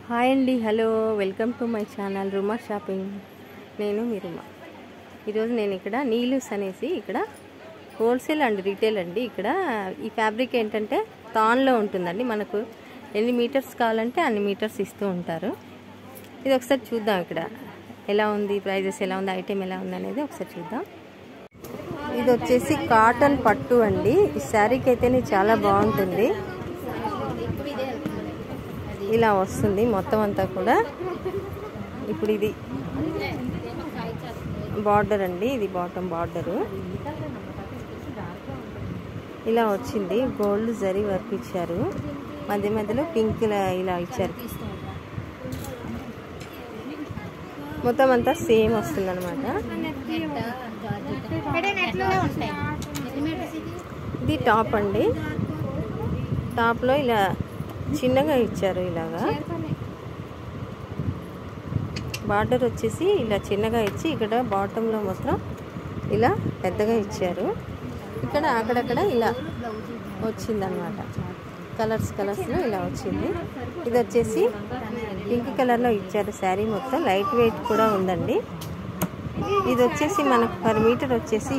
hi అండి hello welcome to my channel Ruma shopping నేను మీ రుమా ఈరోజు నేను ఇక్కడ నీలూస్ అనేసి ఇక్కడ హోల్సేల్ అండ్ రీటైల్ అండి ఇక్కడ ఈ ఫ్యాబ్రిక్ ఏంటంటే తాన్లో ఉంటుందండి మనకు ఎన్ని మీటర్స్ కావాలంటే అన్ని మీటర్స్ ఇస్తూ ఉంటారు ఇది ఒకసారి చూద్దాం ఇక్కడ ఎలా ఉంది ప్రైజెస్ ఎలా ఉంది ఐటెం ఎలా ఉంది అనేది ఒకసారి చూద్దాం ఇది వచ్చేసి కాటన్ పట్టు అండి ఈ శారీకి అయితేనే చాలా బాగుంటుంది ఇలా వస్తుంది మొత్తం అంతా కూడా ఇప్పుడు ఇది బార్డర్ అండి ఇది బాటమ్ బార్డరు ఇలా వచ్చింది గోల్డ్ జరీ వర్క్ ఇచ్చారు మధ్య మధ్యలో పింక్ ఇలా ఇచ్చారు మొత్తం అంతా సేమ్ వస్తుంది అనమాట ఇది టాప్ అండి టాప్లో ఇలా చిన్నగా ఇచ్చారు ఇలాగా బార్డర్ వచ్చేసి ఇలా చిన్నగా ఇచ్చి ఇక్కడ బాటంలో మాత్రం ఇలా పెద్దగా ఇచ్చారు ఇక్కడ అక్కడక్కడ ఇలా వచ్చిందనమాట కలర్స్ కలర్స్లో ఇలా వచ్చింది ఇది వచ్చేసి పింక్ కలర్లో ఇచ్చారు శారీ మొత్తం లైట్ వెయిట్ కూడా ఉందండి ఇది వచ్చేసి మనకు పర్ మీటర్ వచ్చేసి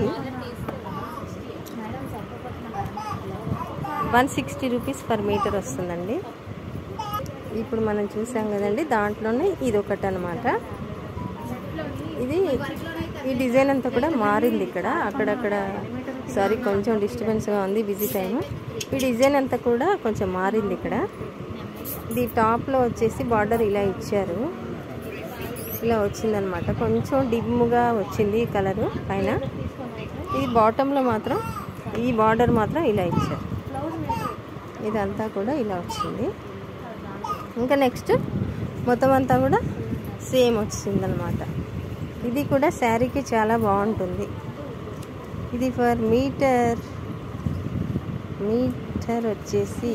one sixty rupees per metre వస్తుందండి ఇప్పుడు మనం చూసాం కదండి దాంట్లోనే ఇది ఒకటి అనమాట ఇది ఈ డిజైన్ అంతా కూడా మారింది ఇక్కడ అక్కడక్కడ సారీ కొంచెం డిస్టర్బెన్స్గా ఉంది బిజీ టైం ఈ డిజైన్ అంతా కూడా కొంచెం మారింది ఇక్కడ ఇది టాప్లో వచ్చేసి బార్డర్ ఇలా ఇచ్చారు ఇలా వచ్చిందనమాట కొంచెం డిమ్గా వచ్చింది ఈ కలరు పైన ఈ బాటంలో మాత్రం ఈ బార్డర్ మాత్రం ఇలా ఇచ్చారు ఇదంతా కూడా ఇలా వచ్చింది ఇంకా నెక్స్ట్ మొత్తం అంతా కూడా సేమ్ వచ్చిందనమాట ఇది కూడా శారీకి చాలా బాగుంటుంది ఇది ఫర్ మీటర్ మీటర్ వచ్చేసి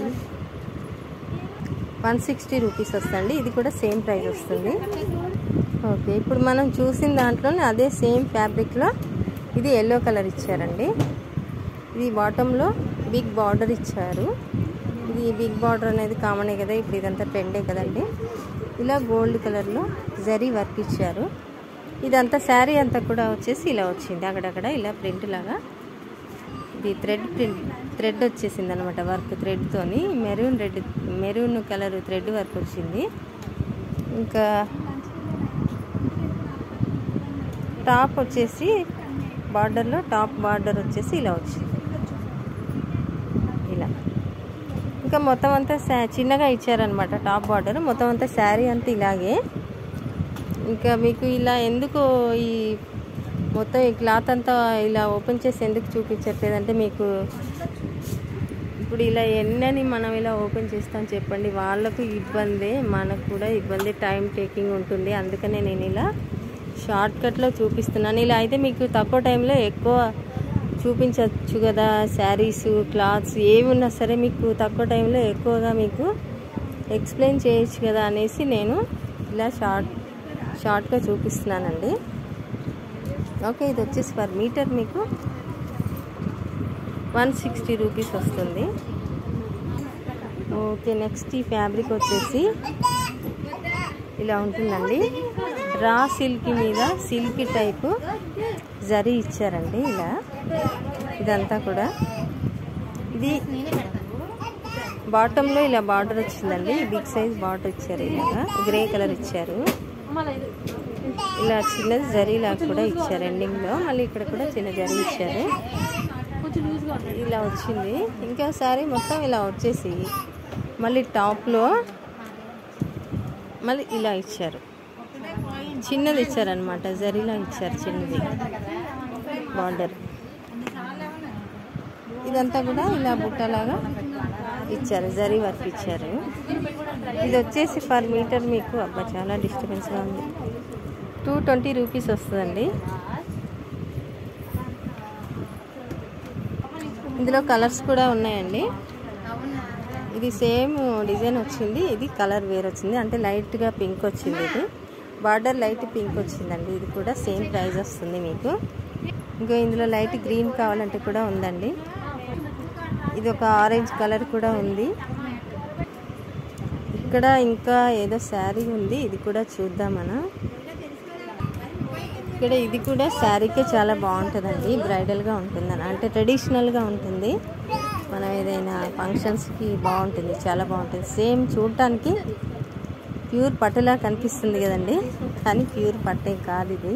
వన్ సిక్స్టీ రూపీస్ వస్తుంది ఇది కూడా సేమ్ ప్రైస్ వస్తుంది ఓకే ఇప్పుడు మనం చూసిన దాంట్లోనే అదే సేమ్ ఫ్యాబ్రిక్లో ఇది ఎల్లో కలర్ ఇచ్చారండి ఇది బాటంలో బిగ్ బార్డర్ ఇచ్చారు ఇది బిగ్ బార్డర్ అనేది కామనే కదా ఇప్పుడు ఇదంతా ట్రెండే కదండి ఇలా గోల్డ్ కలర్లో జరీ వర్క్ ఇచ్చారు ఇదంతా శారీ అంతా కూడా వచ్చేసి ఇలా వచ్చింది అక్కడక్కడ ఇలా ప్రింట్ లాగా ఇది థ్రెడ్ ప్రింట్ థ్రెడ్ వచ్చేసింది అనమాట వర్క్ థ్రెడ్తోని maroon red maroon colour thread work వచ్చింది ఇంకా టాప్ వచ్చేసి బార్డర్లో టాప్ బార్డర్ వచ్చేసి ఇలా వచ్చింది ఇలా ఇంకా మొత్తం అంతా చిన్నగా ఇచ్చారనమాట టాప్ బార్డర్ మొత్తం అంతా శారీ అంతా ఇలాగే ఇంకా మీకు ఇలా ఎందుకు ఈ మొత్తం ఈ క్లాత్ అంతా ఇలా ఓపెన్ చేసి ఎందుకు చూపించట్లేదంటే మీకు ఇప్పుడు ఇలా ఎన్నని మనం ఇలా ఓపెన్ చేస్తాం చెప్పండి వాళ్ళకు ఇబ్బంది మనకు కూడా ఇబ్బంది టైం టేకింగ్ ఉంటుంది అందుకనే నేను ఇలా షార్ట్ కట్లో చూపిస్తున్నాను ఇలా అయితే మీకు తక్కువ టైంలో ఎక్కువ చూపించవచ్చు కదా శారీస్ క్లాత్స్ ఏవి ఉన్నా సరే మీకు తక్కువ టైంలో ఎక్కువగా మీకు ఎక్స్ప్లెయిన్ చేయొచ్చు కదా అనేసి నేను ఇలా షార్ట్ షార్ట్గా చూపిస్తున్నానండి ఓకే ఇది వచ్చేసి పర్ మీటర్ మీకు వన్ సిక్స్టీ రూపీస్ వస్తుంది ఓకే నెక్స్ట్ ఈ ఫ్యాబ్రిక్ వచ్చేసి ఇలా ఉంటుందండి రా సిల్క్ మీద సిల్క్ టైపు జరీ ఇచ్చారండి ఇలా ఇదంతా కూడా ఇది బాటంలో ఇలా బార్డర్ వచ్చిందండి బిగ్ సైజ్ బార్డర్ ఇచ్చారు ఇలాగా గ్రే కలర్ ఇచ్చారు ఇలా చిన్నది జరీలా కూడా ఇచ్చారు ఎండింగ్లో మళ్ళీ ఇక్కడ కూడా చిన్న జరీ ఇచ్చారు ఇలా వచ్చింది ఇంకోసారి మొత్తం ఇలా వచ్చేసి మళ్ళీ టాప్లో మళ్ళీ ఇలా ఇచ్చారు చిన్నది ఇచ్చారనమాట జరీలా ఇచ్చారు చిన్నది బార్డర్ ఇదంతా కూడా ఇలా బుట్టలాగా ఇచ్చారు జరీ వర్క్ ఇచ్చారు ఇది వచ్చేసి పర్ మీటర్ మీకు అబ్బా చాలా డిస్టర్బెన్స్గా ఉంది టూ ట్వంటీ రూపీస్ వస్తుందండి ఇందులో కలర్స్ కూడా ఉన్నాయండి ఇది సేమ్ డిజైన్ వచ్చింది ఇది కలర్ వేరు వచ్చింది అంటే లైట్గా పింక్ వచ్చింది ఇది బార్డర్ లైట్ పింక్ వచ్చిందండి ఇది కూడా సేమ్ ప్రైస్ వస్తుంది మీకు ఇంకా ఇందులో లైట్ గ్రీన్ కావాలంటే కూడా ఉందండి ఇది ఒక ఆరెంజ్ కలర్ కూడా ఉంది ఇక్కడ ఇంకా ఏదో శారీ ఉంది ఇది కూడా చూద్దాం మనం ఇక్కడ ఇది కూడా శారీకే చాలా బాగుంటుందండి బ్రైడల్గా ఉంటుంది అంటే ట్రెడిషనల్గా ఉంటుంది మనం ఏదైనా ఫంక్షన్స్కి బాగుంటుంది చాలా బాగుంటుంది సేమ్ చూడటానికి ప్యూర్ పట్టులా కనిపిస్తుంది కదండి కానీ ప్యూర్ పట్టే కాదు ఇది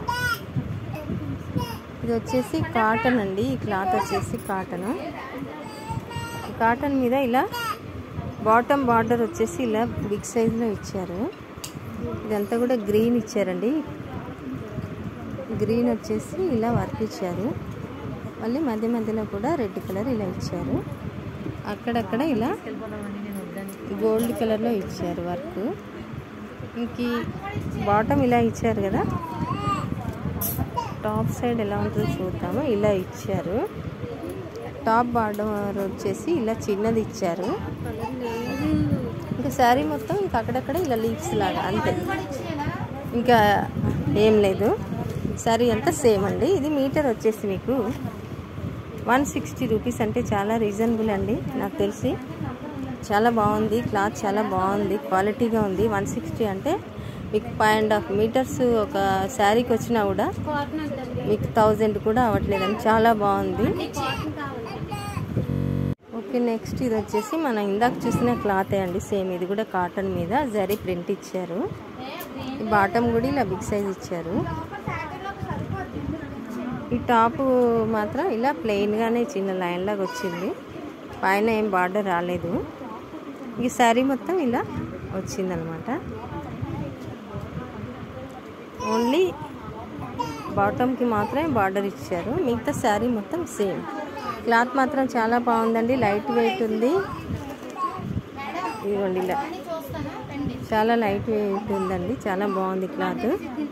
ఇది వచ్చేసి కాటన్ అండి ఈ క్లాత్ వచ్చేసి కాటన్ కాటన్ మీద ఇలా బాటమ్ బార్డర్ వచ్చేసి ఇలా బిగ్ సైజులో ఇచ్చారు ఇదంతా కూడా గ్రీన్ ఇచ్చారండి గ్రీన్ వచ్చేసి ఇలా వర్క్ ఇచ్చారు మళ్ళీ మధ్య మధ్యలో కూడా రెడ్ కలర్ ఇలా ఇచ్చారు అక్కడక్కడ ఇలా గోల్డ్ కలర్లో ఇచ్చారు వర్క్ ఇంక బాటమ్ ఇలా ఇచ్చారు కదా టాప్ సైడ్ ఎలా ఉంటుందో చూద్దాము ఇలా ఇచ్చారు టాప్ బార్డర్ వచ్చేసి ఇలా చిన్నది ఇచ్చారు ఇంకా శారీ మొత్తం ఇంకా అక్కడక్కడ ఇలా లీవ్స్ లాగా అంతే ఇంకా ఏం లేదు శారీ అంతా సేమ్ అండి ఇది మీటర్ వచ్చేసి మీకు వన్ సిక్స్టీ రూపీస్ అంటే చాలా రీజనబుల్ అండి నాకు తెలిసి చాలా బాగుంది క్లాత్ చాలా బాగుంది క్వాలిటీగా ఉంది వన్ సిక్స్టీ అంటే మీకు ఫైవ్ అండ్ హాఫ్ మీటర్స్ ఒక శారీకి వచ్చినా కూడా మీకు థౌజండ్ కూడా అవ్వట్లేదండి చాలా బాగుంది ఓకే నెక్స్ట్ ఇది వచ్చేసి మనం ఇందాక చూసిన క్లాతే అండి సేమ్ ఇది కూడా కాటన్ మీద జరీ ప్రింట్ ఇచ్చారు ఈ బాటమ్ కూడా ఇలా బిగ్ సైజ్ ఇచ్చారు ఈ టాప్ మాత్రం ఇలా ప్లెయిన్గానే చిన్న లైన్ లాగా వచ్చింది పైన ఏం బార్డర్ రాలేదు ఈ శారీ మొత్తం ఇలా వచ్చిందనమాట ఓన్లీ బాటమ్కి మాత్రమే బార్డర్ ఇచ్చారు మిగతా శారీ మొత్తం సేమ్ క్లాత్ మాత్రం చాలా బాగుందండి లైట్ వెయిట్ ఉంది ఇదిగోండి ఇలా చాలా లైట్ వెయిట్ ఉందండి చాలా బాగుంది క్లాత్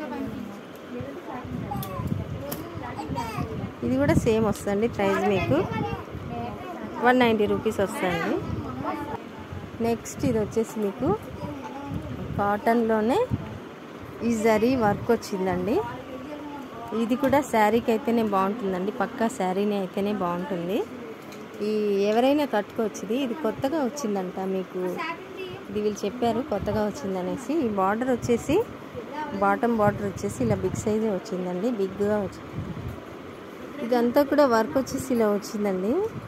ఇది కూడా సేమ్ వస్తుంది ప్రైస్ మీకు వన్ నైంటీ రూపీస్ వస్తుంది నెక్స్ట్ ఇది వచ్చేసి మీకు కాటన్లోనే ఈ జరీ వర్క్ వచ్చిందండి ఇది కూడా శారీకి అయితేనే బాగుంటుందండి పక్కా శారీని అయితేనే బాగుంటుంది ఈ ఎవరైనా కట్టుకోవచ్చు ఇది ఇది కొత్తగా వచ్చిందంట మీకు ఇది వీళ్ళు చెప్పారు కొత్తగా వచ్చిందనేసి ఈ బార్డర్ వచ్చేసి బాటమ్ బార్డర్ వచ్చేసి ఇలా బిగ్ సైజే వచ్చిందండి బిగ్గా వచ్చింది ఇదంతా కూడా వర్క్ వచ్చేసి ఇలా వచ్చిందండి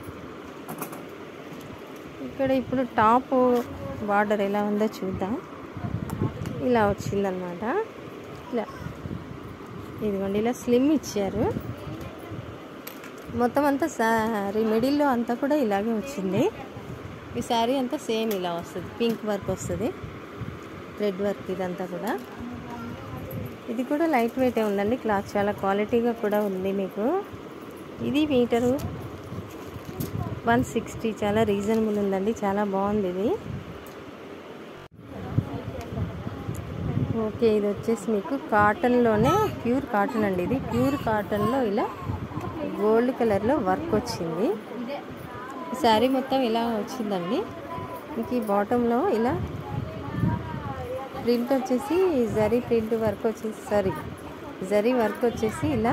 ఇక్కడ ఇప్పుడు టాప్ బార్డర్ ఎలా ఉందో చూద్దాం ఇలా వచ్చిందనమాట ఇలా ఇదిగోండి ఇలా స్లిమ్ ఇచ్చారు మొత్తం అంతా శారీ మిడిల్లో అంతా కూడా ఇలాగే వచ్చింది ఈ శారీ అంతా సేమ్ ఇలా వస్తుంది పింక్ వర్క్ వస్తుంది రెడ్ వర్క్ ఇదంతా కూడా ఇది కూడా లైట్ వెయిటే ఉందండి క్లాత్ చాలా క్వాలిటీగా కూడా ఉంది మీకు ఇది మీటరు వన్ సిక్స్టీ చాలా రీజనబుల్ ఉందండి చాలా బాగుంది ఇది ఓకే ఇది వచ్చేసి మీకు కాటన్లోనే ప్యూర్ కాటన్ అండి ఇది ప్యూర్ కాటన్లో ఇలా గోల్డ్ కలర్లో వర్క్ వచ్చింది ఈ శారీ మొత్తం ఇలా వచ్చిందండి ఇంక ఈ బాటంలో ఇలా ప్రింట్ వచ్చేసి జరీ ప్రింట్ వర్క్ వచ్చేసి సారీ జరీ వర్క్ వచ్చేసి ఇలా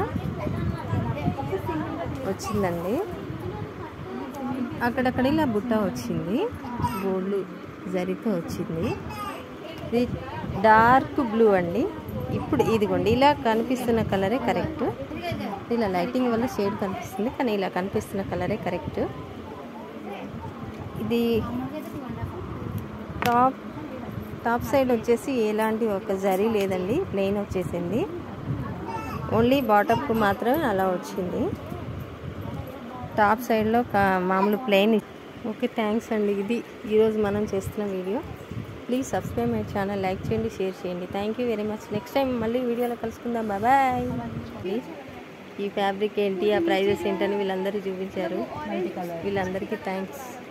వచ్చిందండి అక్కడక్కడ ఇలా బుట్ట వచ్చింది గోల్డ్ జరీతో వచ్చింది ఇది డార్క్ బ్లూ అండి ఇప్పుడు ఇదిగోండి ఇలా కనిపిస్తున్న కలరే కరెక్ట్ ఇలా లైటింగ్ వల్ల షేడ్ కనిపిస్తుంది కానీ ఇలా కనిపిస్తున్న కలరే కరెక్ట్ ఇది టాప్ టాప్ సైడ్ వచ్చేసి ఎలాంటి ఒక జరీ లేదండి ప్లెయిన్ వచ్చేసింది ఓన్లీ బాటప్కు మాత్రమే అలా వచ్చింది టాప్ సైడ్లో మామూలు ప్లెయిన్ ఓకే థ్యాంక్స్ అండి ఇది ఈరోజు మనం చేస్తున్న video please subscribe my channel like చేయండి షేర్ చేయండి thank you very much next time మళ్ళీ వీడియోలో కలుసుకుందాం బాయ్ ప్లీజ్ ఈ ఫ్యాబ్రిక్ ఏంటి ఆ ప్రైజెస్ ఏంటని వీళ్ళందరూ చూపించారు వీళ్ళందరికీ థ్యాంక్స్